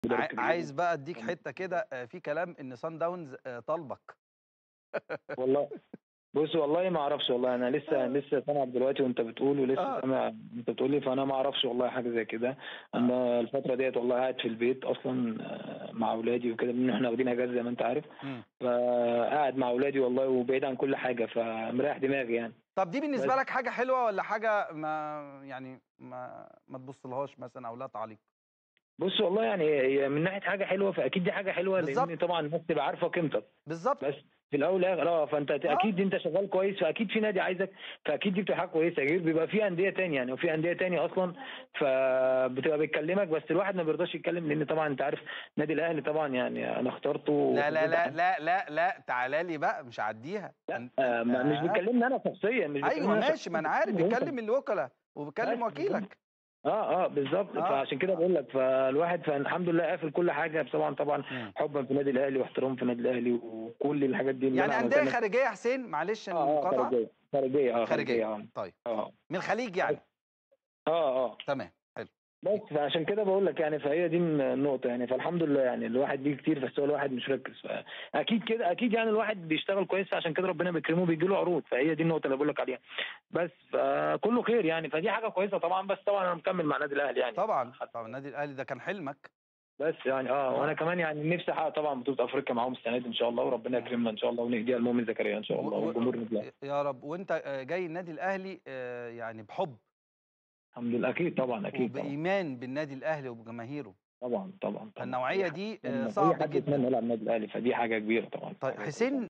مدرب ع كبير عايز بقى أدّيك إمم. حتّة كده آآ في كلام إن صن داونز آآ طالبك. والله بُص والله ما أعرفش والله أنا لسه آه. لسه سامعك دلوقتي وأنت بتقول ولسه آه. سامع أنت بتقول لي، فأنا ما أعرفش والله حاجة زي كده، أنا الفترة ديّة والله قاعد في البيت أصلًا مع أولادي وكده بما إن إحنا واخدين إجازة زي ما أنت عارف، إمم. فقاعد مع أولادي والله وبعيد عن كل حاجة، فمريّح دماغي يعني. طب دي بالنسبة بس. لك حاجة حلوة والّا حاجة ما يعني ما ما تبُصّلهاش مثلًا أو لا تعليق؟ بُص والله يعني هي من ناحية حاجة حلوة فأكيد دي حاجة حلوة لإن بالضبط. طبعًا الناس تبقى عارفة قيمتك، بالضبط. بس في الأول والآخر آه، فأنت ت آه. أكيد أنت شغال كويس فأكيد في نادي عايزك، فأكيد دي بتبقى حاجة كويسة، غير بيبقى في أندية تانية يعني وفي أندية تانية أصلًا فبتبقى بتكلمك بس الواحد ما بيرضاش يتكلم لإن طبعًا أنت عارف النادي الأهلي طبعًا يعني أنا اخترته لا، لا، وحبيت لا، عنه لا، لا، لأ، تعالَ لي بقى مش هاعدّيها. لأ، أن أن ما مش آه. بيكلمني أنا شخصيًا، مش بيكلمني أيوه أنا ماشي، شخصيًا ما أنا عارف بيكلم أنت. بيكلم الوكلا وبيكلم بس بالضبط. وكيلك. آه، آه، بالضبط، آه، فعشان كده آه. باقول لك فالواحد فالحمد لله قافل كل حاجة طبعًا طبعًا إمم. حُبًا في النادي الأهلي واحترام في النادي الأهلي وكل الحاجات دي اللي يعني أنا أندية عملتها خارجية يا حسين معلش آه، آه، المقاطعة؟ خارجية، خارجية آه، خارجية خارجية، آه. طيب. آه. من الخليج يعني. آه، آه. تمام، حلو. بس فعشان كده باقول لك يعني فهي دي ال النقطة يعني، فالحمد لله يعني الواحد ليه كتير بس هو الواحد مش مركّز، فأكيد كده أكيد يعني الواحد بيشتغل كويس فعشان كده ربنا بيكرمه وبييجي له عروض، فهي دي النقطة اللي باقول لك عليها. بس فكُلّه خير يعني، فدي حاجة كويسة طبعًا، بس طبعًا أنا مكمّل مع النادي الأهلي يعني. طبعًا، طبعًا النادي الأهلي ده كان حلمك. بس يعني آه، وأنا آه. كمان يعني نفسي أحقق طبعًا بطولة أفريقيا معاهم السنة دي إن شاء الله وربنا إمم. يكرمنا إن شاء الله ونهديها لمؤمن زكريا إن شاء و الله و والجمهور النادي الأهلي. يا رب، وأنت آآ جاي النادي الأهلي آآ يعني بحُب. الحمد لله، أكيد طبعًا، أكيد طبعًا. وبإيمان بالنادي الأهلي وبجماهيره. طبعًا، طبعًا، طبعًا. فالنوعية أي دي حد آآ أي صعب حد يتمنى جدًا. يلعب النادي الأهلي، فدي حاجة كبيرة طبعًا، طيب حاجة كويسة. حسين